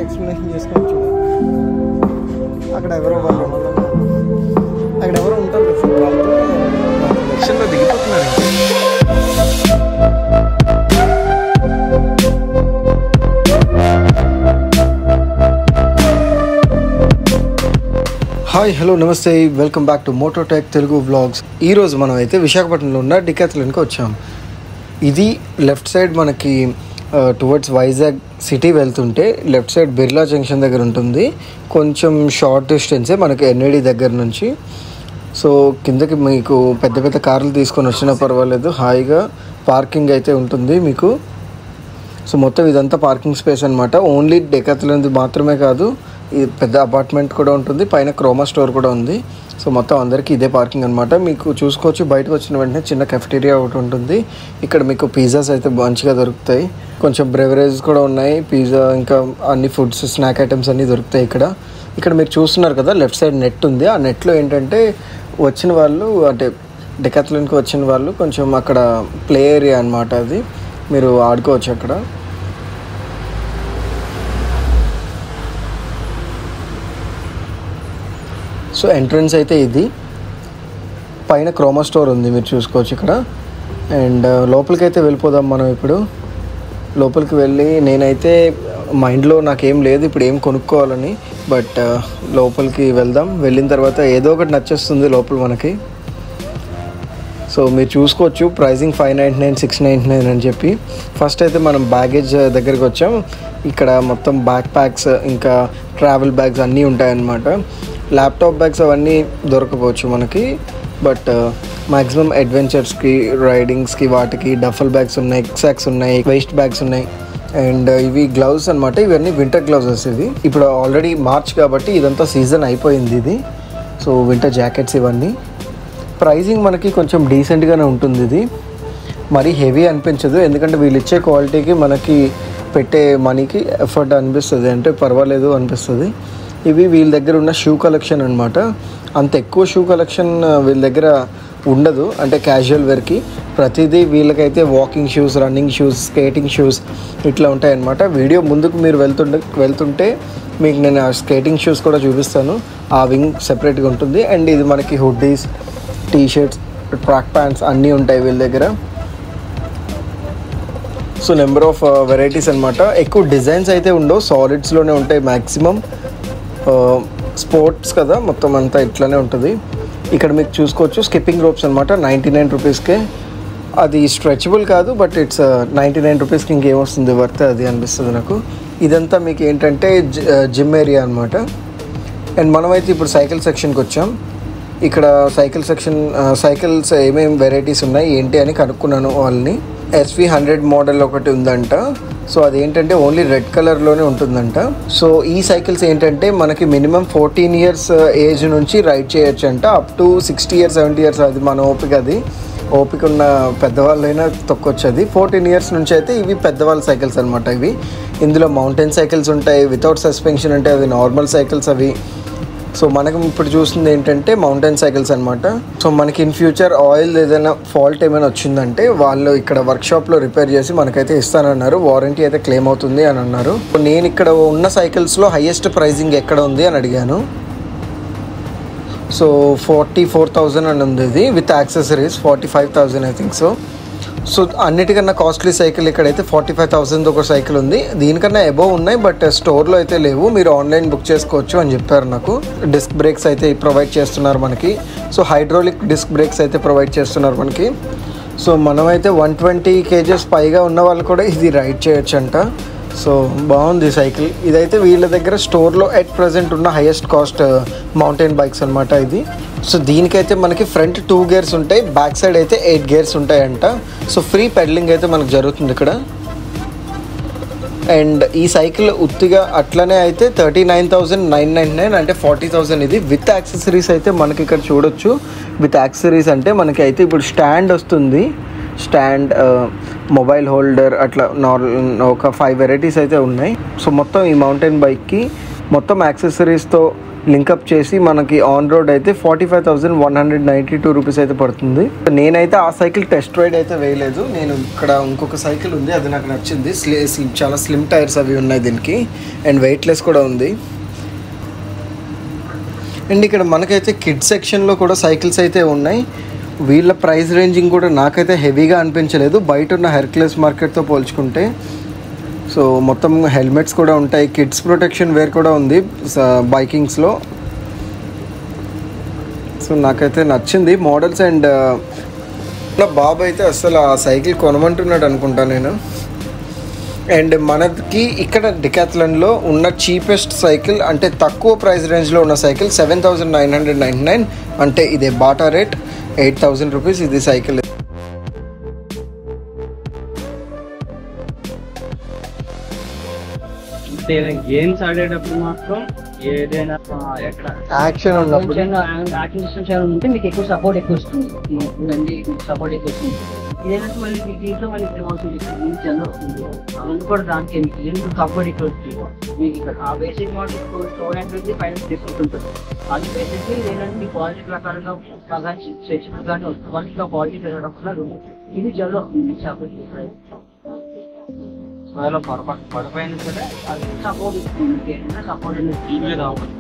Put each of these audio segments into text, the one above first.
Explanation చేసుకోవచ్చు అక్కడ ఎవరో వాళ్ళు అక్కడ ఎవరో ఉంటారు కదా సార్ వాళ్ళతో లక్ష్యంలో దిగిపోతున్నారు ఇంకా. హాయ్ హలో నమస్తే welcome back to Mototech Telugu vlogs ఈ రోజు మనం అయితే విశాఖపట్నంలో ఉన్న డికాథ్లన్కి వచ్చాం ఇది లెఫ్ట్ సైడ్ మనకి టువర్డ్స్ వైజాగ్ సిటీ వెళ్తుంటే లెఫ్ట్ సైడ్ బిర్లా జంక్షన్ దగ్గర ఉంటుంది కొంచెం షార్ట్ డిస్టెన్సే మనకి ఎన్ఏడి దగ్గర నుంచి సో కిందకి మీకు పెద్ద పెద్ద కార్లు తీసుకొని వచ్చినా పర్వాలేదు హాయిగా పార్కింగ్ అయితే ఉంటుంది మీకు సో మొత్తం ఇదంతా పార్కింగ్ స్పేస్ అనమాట ఓన్లీ డెకత్లది మాత్రమే కాదు ఇది పెద్ద అపార్ట్మెంట్ కూడా ఉంటుంది పైన క్రోమా స్టోర్ కూడా ఉంది సో మొత్తం అందరికీ ఇదే పార్కింగ్ అనమాట మీకు చూసుకోవచ్చు బయటకు వచ్చిన వెంటనే చిన్న కెఫ్టీరియా ఒకటి ఉంటుంది ఇక్కడ మీకు పిజ్జాస్ అయితే మంచిగా దొరుకుతాయి కొంచెం బ్రెవరేజ్ కూడా ఉన్నాయి పిజ్జా ఇంకా అన్ని ఫుడ్స్ స్నాక్ ఐటమ్స్ అన్నీ దొరుకుతాయి ఇక్కడ ఇక్కడ మీరు చూస్తున్నారు కదా లెఫ్ట్ సైడ్ నెట్ ఉంది ఆ నెట్లో ఏంటంటే వచ్చిన వాళ్ళు అంటే డెకత్లన్కి వచ్చిన వాళ్ళు కొంచెం అక్కడ ప్లే ఏరియా అనమాట అది మీరు ఆడుకోవచ్చు అక్కడ సో ఎంట్రన్స్ అయితే ఇది పైన క్రోమా స్టోర్ ఉంది మీరు చూసుకోవచ్చు ఇక్కడ అండ్ లోపలికి అయితే వెళ్ళిపోదాం మనం ఇప్పుడు లోపలికి వెళ్ళి నేనైతే మైండ్లో నాకేం లేదు ఇప్పుడు ఏం కొనుక్కోవాలని బట్ లోపలికి వెళ్దాం వెళ్ళిన తర్వాత ఏదో ఒకటి నచ్చేస్తుంది లోపల మనకి సో మీరు చూసుకోవచ్చు pricing five ninety nine six ninety nine అని చెప్పి ఫస్ట్ అయితే మనం బ్యాగేజ్ దగ్గరికి వచ్చాం ఇక్కడ మొత్తం బ్యాక్ ప్యాక్స్ ఇంకా ట్రావెల్ బ్యాగ్స్ అన్నీ ఉంటాయన్నమాట ల్యాప్టాప్ బ్యాగ్స్ అవన్నీ దొరకపోవచ్చు మనకి బట్ మ్యాక్సిమం అడ్వెంచర్స్కి రైడింగ్స్కి వాటికి డఫల్ బ్యాగ్స్ ఉన్నాయి ఎక్సాక్స్ ఉన్నాయి వేస్ట్ బ్యాగ్స్ ఉన్నాయి అండ్ ఇవి గ్లౌస్ అనమాట ఇవన్నీ వింటర్ గ్లౌజెస్ ఇవి ఇప్పుడు ఆల్రెడీ మార్చ్ కాబట్టి ఇదంతా సీజన్ అయిపోయింది ఇది సో వింటర్ జాకెట్స్ ఇవన్నీ ప్రైజింగ్ మనకి కొంచెం డీసెంట్గానే ఉంటుంది ఇది మరీ హెవీ అనిపించదు ఎందుకంటే వీళ్ళు ఇచ్చే క్వాలిటీకి మనకి పెట్టే మనీకి ఎఫర్ట్ అనిపిస్తుంది అంటే పర్వాలేదు అనిపిస్తుంది ఇవి వీళ్ళ దగ్గర ఉన్న షూ కలెక్షన్ అనమాట అంత ఎక్కువ షూ కలెక్షన్ వీళ్ళ దగ్గర ఉండదు అంటే క్యాజువల్ వేర్కి ప్రతిదీ వీళ్ళకైతే walking shoes running shoes skating shoes ఇట్లా ఉంటాయన్నమాట వీడియో ముందుకు మీరు వెళ్తుంటే వెళ్తుంటే మీకు నేను ఆ స్కేటింగ్ షూస్ కూడా చూపిస్తాను ఆ వింగ్ సెపరేట్గా ఉంటుంది అండ్ ఇది మనకి hoodies T shirts track pants అన్నీ ఉంటాయి వీళ్ళ దగ్గర సో నెంబర్ ఆఫ్ వెరైటీస్ అనమాట ఎక్కువ డిజైన్స్ అయితే ఉండవు సాలిడ్స్లోనే ఉంటాయి మ్యాక్సిమం స్పోర్ట్స్ కదా మొత్తం అంతా ఇట్లానే ఉంటుంది ఇక్కడ మీకు చూసుకోవచ్చు స్కిప్పింగ్ రోప్స్ అనమాట నైంటీ నైన్ రూపీస్కే అది స్ట్రెచబుల్ కాదు బట్ ఇట్స్ నైంటీ నైన్ రూపీస్కి ఇంకేమొస్తుంది వర్త్ అది అనిపిస్తుంది నాకు ఇదంతా మీకు ఏంటంటే జిమ్ ఏరియా అనమాట అండ్ మనమైతే ఇప్పుడు సైకిల్ సెక్షన్కి వచ్చాం ఇక్కడ సైకిల్ సెక్షన్ సైకిల్స్ ఏమేమి వెరైటీస్ ఉన్నాయి ఏంటి అని కనుక్కున్నాను వాళ్ళని ఎస్వి హండ్రెడ్ మోడల్ ఒకటి ఉందంట సో అదేంటంటే ఓన్లీ రెడ్ కలర్లోనే ఉంటుందంట సో ఈ సైకిల్స్ ఏంటంటే మనకి మినిమం ఫోర్టీన్ ఇయర్స్ ఏజ్ నుంచి రైడ్ చేయొచ్చు అంట up to sixty years seventy years అది మన ఓపిక అది ఓపిక ఉన్న పెద్దవాళ్ళైనా తొక్కొచ్చు అది ఫోర్టీన్ ఇయర్స్ నుంచి అయితే ఇవి పెద్దవాళ్ళ సైకిల్స్ అనమాట ఇవి ఇందులో మౌంటైన్ సైకిల్స్ ఉంటాయి వితౌట్ సస్పెన్షన్ అంటే అవి నార్మల్ సైకిల్స్ అవి సో మనకు ఇప్పుడు చూస్తుంది ఏంటంటే మౌంటైన్ సైకిల్స్ అనమాట సో మనకి ఇన్ ఫ్యూచర్ ఆయిల్ ఏదైనా ఫాల్ట్ ఏమైనా వచ్చిందంటే వాళ్ళు ఇక్కడ వర్క్షాప్లో రిపేర్ చేసి మనకైతే ఇస్తానన్నారు వారంటీ అయితే క్లెయిమ్ అవుతుంది అని అన్నారు నేను ఇక్కడ ఉన్న సైకిల్స్లో హైయెస్ట్ ప్రైజింగ్ ఎక్కడ ఉంది అని అడిగాను సో ఫార్టీ ఫోర్ థౌజండ్ అని ఉంది ఇది with accessories forty five thousand I think so so అన్నిటికన్నా కాస్ట్లీ సైకిల్ ఇక్కడైతే ఫార్టీ ఫైవ్ థౌసండ్ ఒక సైకిల్ ఉంది దీనికన్నా అబోవ్ ఉన్నాయి బట్ స్టోర్లో అయితే లేవు మీరు ఆన్లైన్ బుక్ చేసుకోవచ్చు అని చెప్పారు నాకు డిస్క్ బ్రేక్స్ అయితే ప్రొవైడ్ చేస్తున్నారు మనకి సో హైడ్రోలిక్ డిస్క్ బ్రేక్స్ అయితే ప్రొవైడ్ చేస్తున్నారు మనకి సో మనమైతే వన్ ట్వంటీ కేజెస్ పైగా ఉన్న వాళ్ళు కూడా ఇది రైడ్ చేయొచ్చు అంట సో బాగుంది సైకిల్ ఇదైతే వీళ్ళ దగ్గర స్టోర్లో ఎట్ ప్రజెంట్ ఉన్న హైయెస్ట్ కాస్ట్ మౌంటైన్ బైక్స్ అనమాట ఇది సో దీనికైతే మనకి ఫ్రంట్ టూ గేర్స్ ఉంటాయి బ్యాక్ సైడ్ అయితే ఎయిట్ గేర్స్ ఉంటాయంట సో ఫ్రీ పెడలింగ్ అయితే మనకు జరుగుతుంది ఇక్కడ అండ్ ఈ సైకిల్ ఉత్తిగా అట్లనే అయితే thirty nine thousand nine nine nine అంటే ఫార్టీ థౌజండ్ ఇది విత్ యాక్సెసరీస్ అయితే మనకి ఇక్కడ చూడొచ్చు విత్ యాక్సెసరీస్ అంటే మనకి అయితే ఇప్పుడు స్టాండ్ వస్తుంది స్టాండ్ మొబైల్ హోల్డర్ అట్లా నార్మల్ ఒక ఫైవ్ వెరైటీస్ అయితే ఉన్నాయి సో మొత్తం ఈ మౌంటైన్ బైక్కి మొత్తం యాక్సెసరీస్తో లింకప్ చేసి మనకి ఆన్ రోడ్ అయితే forty five thousand one hundred ninety two rupees అయితే పడుతుంది నేనైతే ఆ సైకిల్ టెస్ట్ రైడ్ అయితే వేయలేదు నేను ఇక్కడ ఇంకొక సైకిల్ ఉంది అది నాకు నచ్చింది స్లి స్లిమ్ చాలా స్లిమ్ టైర్స్ అవి ఉన్నాయి దీనికి అండ్ వెయిట్లెస్ కూడా ఉంది అండ్ ఇక్కడ మనకైతే కిడ్ సెక్షన్లో కూడా సైకిల్స్ అయితే ఉన్నాయి వీళ్ళ ప్రైస్ రేంజింగ్ కూడా నాకైతే హెవీగా అనిపించలేదు బయట ఉన్న హెర్క్లెస్ మార్కెట్తో పోల్చుకుంటే సో మొత్తం హెల్మెట్స్ కూడా ఉంటాయి కిడ్స్ ప్రొటెక్షన్ వేర్ కూడా ఉంది బైకింగ్స్లో సో నాకైతే నచ్చింది మోడల్స్ అండ్ నా బాబు అయితే అసలు ఆ సైకిల్ కొనమంటున్నాడు అనుకుంటా నేను అండ్ మనకి ఇక్కడ డికాథ్లన్లో ఉన్న చీపెస్ట్ సైకిల్ అంటే తక్కువ ప్రైస్ రేంజ్లో ఉన్న cycle seven thousand nine hundred ninety nine అంటే ఇదే Bata rate eight thousand rupees ఇది సైకిల్ ఏదైనా గేమ్స్ ఆడేటప్పుడు మాత్రం ఏదైనా ఆ, ఎక్కడ యాక్షన్ ఉన్నప్పుడు యాక్షన్ సిస్టమ్స్ ఏమైనా ఉంటే మీకు ఎక్కువ సపోర్ట్ ఎక్కువ వస్తుంది ఇదండి సపోర్ట్ ఎక్కువ వస్తుంది ఇదేంటంటే మళ్ళీ మీకు దీంట్లో మళ్ళీ అవసరం మీకు జనరల్ వస్తుంది అవన్నీ కూడా దానికి ఎందుకు ఎందుకు సపోర్ట్ ఎక్కువ వస్తుంది మీకు ఇక్కడ ఆ బేసిక్ మోడల్ ఫోర్ హండ్రెడ్ పైన డిఫరెంట్ ఉంటుంది అది బేసిక్లీ ఏంటంటే మీ క్వాలిటీ ప్రకారంగా కానీ స్ట్రెచబుల్ కానీ వస్తుంది వాళ్ళకి క్వాలిటీ పెరగడం వల్ల ఇది జనరల్ వస్తుంది సపోర్ట్ ఒకవేళ పొరపాటు పడిపోయినా సరే అది సపోర్ట్ ఇస్తుంది ఏంటంటే సపోర్ట్ అనేది కావాలి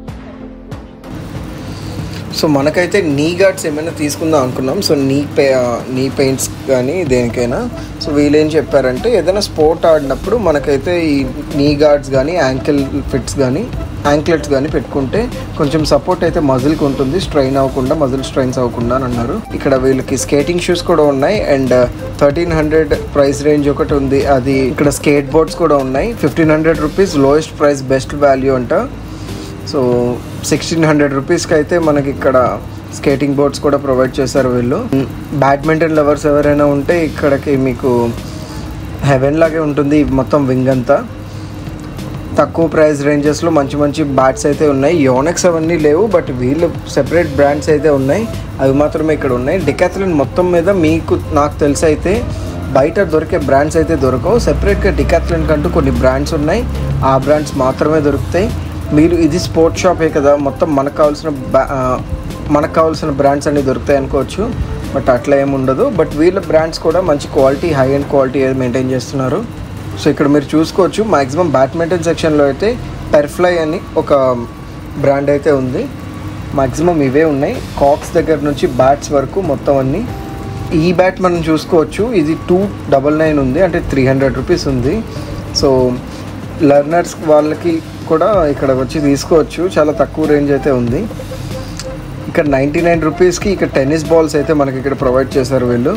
సో మనకైతే నీ గార్డ్స్ ఏమైనా తీసుకుందాం అనుకున్నాం సో నీ పే నీ పెయింట్స్ కానీ దేనికైనా సో వీళ్ళు ఏం చెప్పారంటే ఏదైనా స్పోర్ట్ ఆడినప్పుడు మనకైతే ఈ నీ గార్డ్స్ కానీ యాంకిల్ ఫిట్స్ కానీ యాంక్లెట్స్ కానీ పెట్టుకుంటే కొంచెం సపోర్ట్ అయితే మజిల్కి ఉంటుంది స్ట్రెయిన్ అవ్వకుండా మజిల్ స్ట్రెయిన్స్ అవ్వకుండా అని అన్నారు ఇక్కడ వీళ్ళకి స్కేటింగ్ షూస్ కూడా ఉన్నాయి and thirteen hundred price range ఒకటి ఉంది అది ఇక్కడ స్కేట్ బోర్డ్స్ కూడా ఉన్నాయి fifteen hundred rupees lowest price best value అంట సో సిక్స్టీన్ హండ్రెడ్ రూపీస్కి అయితే మనకి ఇక్కడ స్కేటింగ్ బోర్డ్స్ కూడా ప్రొవైడ్ చేశారు వీళ్ళు బ్యాడ్మింటన్ లవర్స్ ఎవరైనా ఉంటే ఇక్కడికి మీకు హెవెన్ లాగే ఉంటుంది ఈ మొత్తం వింగ్ అంతా తక్కువ ప్రైస్ రేంజెస్లో మంచి మంచి బ్యాట్స్ అయితే ఉన్నాయి యోనెక్స్ అవన్నీ లేవు బట్ వీళ్ళు సెపరేట్ బ్రాండ్స్ అయితే ఉన్నాయి అవి మాత్రమే ఇక్కడ ఉన్నాయి డికాథలిన్ మొత్తం మీద మీకు నాకు తెలిసి అయితే బయట దొరికే బ్రాండ్స్ అయితే దొరకవు సెపరేట్గా డికాథలిన్ కంటూ కొన్ని బ్రాండ్స్ ఉన్నాయి ఆ బ్రాండ్స్ మాత్రమే దొరుకుతాయి మీరు ఇది స్పోర్ట్స్ షాపే కదా మొత్తం మనకు కావాల్సిన బ్రా- ఆ, మనకు కావాల్సిన బ్రాండ్స్ అన్ని దొరుకుతాయి అనుకోవచ్చు బట్ అట్లా ఏమి ఉండదు బట్ వీళ్ళ బ్రాండ్స్ కూడా మంచి quality high and quality maintain చేస్తున్నారు సో ఇక్కడ మీరు చూసుకోవచ్చు మాక్సిమం బ్యాడ్మింటన్ సెక్షన్లో అయితే పెర్ఫ్లై అని ఒక బ్రాండ్ అయితే ఉంది మాక్సిమం ఇవే ఉన్నాయి కాక్స్ దగ్గర నుంచి బ్యాట్స్ వరకు మొత్తం అన్నీ ఈ బ్యాట్ మనం చూసుకోవచ్చు ఇది టూ డబల్ నైన్ ఉంది అంటే త్రీ హండ్రెడ్ రూపీస్ ఉంది సో లర్నర్స్ వాళ్ళకి కూడా ఇక్కడ వచ్చి తీసుకోవచ్చు చాలా తక్కువ రేంజ్ అయితే ఉంది ఇక్కడ నైంటీ నైన్ రూపీస్కి ఇక్కడ టెన్నిస్ బాల్స్ అయితే మనకి ఇక్కడ ప్రొవైడ్ చేశారు వీళ్ళు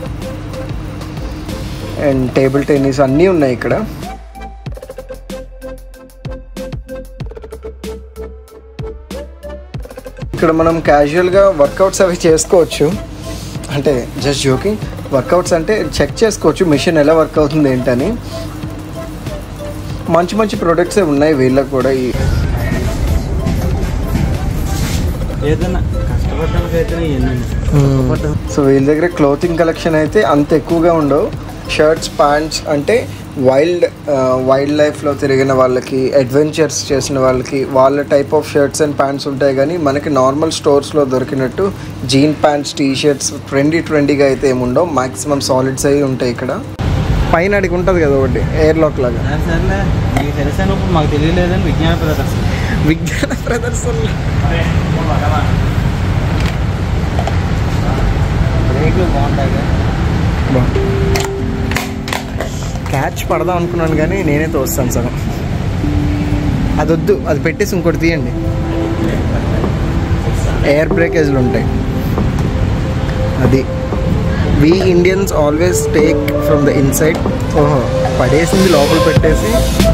అండ్ టేబుల్ టెన్నిస్ అన్నీ ఉన్నాయి ఇక్కడ ఇక్కడ మనం క్యాజువల్గా వర్కౌట్స్ అవి చేసుకోవచ్చు అంటే జస్ట్ జోకింగ్ వర్కౌట్స్ అంటే చెక్ చేసుకోవచ్చు మిషన్ ఎలా వర్క్ అవుతుంది ఏంటని మంచి మంచి ప్రొడక్ట్సే ఉన్నాయి వీళ్ళకి కూడా ఈ ఏదైనా కష్టపడడానికి అయితే ఎన్ని సో వీళ్ళ దగ్గర క్లోతింగ్ కలెక్షన్ అయితే అంత ఎక్కువగా ఉండవు షర్ట్స్ ప్యాంట్స్ అంటే వైల్డ్ వైల్డ్ లైఫ్లో తిరిగిన వాళ్ళకి అడ్వెంచర్స్ చేసిన వాళ్ళకి వాళ్ళ type of shirts and pants ఉంటాయి కానీ మనకి నార్మల్ స్టోర్స్లో దొరికినట్టు jean pants T shirts trendy ట్రెండీగా అయితే ఏముండవు మాక్సిమం సాలిడ్స్ అయి ఉంటాయి ఇక్కడ పైన అడిగి ఉంటుంది కదా ఒకటి ఎయిర్ లాక్ లాగా సర్లే నీకు తెలిసాను ఇప్పుడు మాకు తెలియలేదని విజ్ఞాన ప్రదర్శన విజ్ఞాన ప్రదర్శన బ్రేక్లు బాగుంటాయి కదా క్యాచ్ పడదాం అనుకున్నాను కానీ నేనే తోస్తాను సగం అది వద్దు అది పెట్టేసి ఇంకోటి తీయండి ఎయిర్ బ్రేకేజ్లు ఉంటాయి అది we Indians always take from the inside ఓహో పడేసింది లోపల పెట్టేసి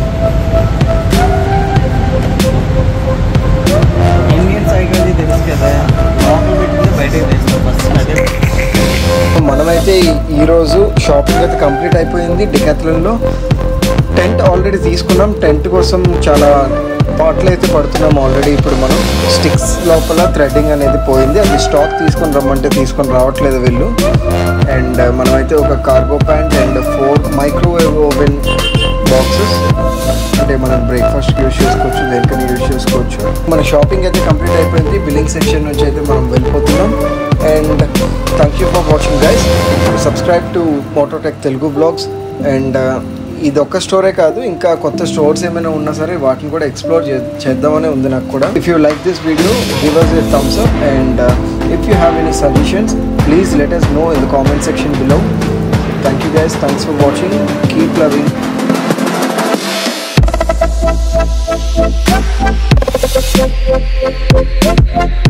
ఇండియన్ సైకాలజీ తెలుసు కదా లోపల పెట్టింది బయటకు తెస్తాం ఫస్ట్ అదే మనమైతే ఈ- ఈరోజు షాపింగ్ అయితే కంప్లీట్ అయిపోయింది డికాథ్లన్లో టెంట్ ఆల్రెడీ తీసుకున్నాం టెంట్ కోసం చాలా పాటలు అయితే పడుతున్నాం ఆల్రెడీ ఇప్పుడు మనం స్టిక్స్ లోపల థ్రెడ్డింగ్ అనేది పోయింది అది స్టాక్ తీసుకొని రమ్మంటే తీసుకొని రావట్లేదు వీళ్ళు అండ్ మనమైతే ఒక cargo pant and four microwave oven boxes అంటే మనం బ్రేక్ఫాస్ట్ యూస్ చేసుకోవచ్చు దేనికైనా యూస్ చేసుకోవచ్చు మన షాపింగ్ అయితే కంప్లీట్ అయిపోయింది బిల్లింగ్ సెక్షన్ నుంచి అయితే మనం వెళ్ళిపోతున్నాం and thank you for watching guys subscribe to Mototech Telugu blogs and ఇది ఒక్క స్టోరే కాదు ఇంకా కొత్త స్టోర్స్ ఏమైనా ఉన్నా సరే వాటిని కూడా ఎక్స్ప్లోర్ చే చేద్దామనే ఉంది నాకు కూడా if you like this video give us a thumbs up and if you have any suggestions please let us know in the comment section below thank you guys thanks for watching keep loving Thank you.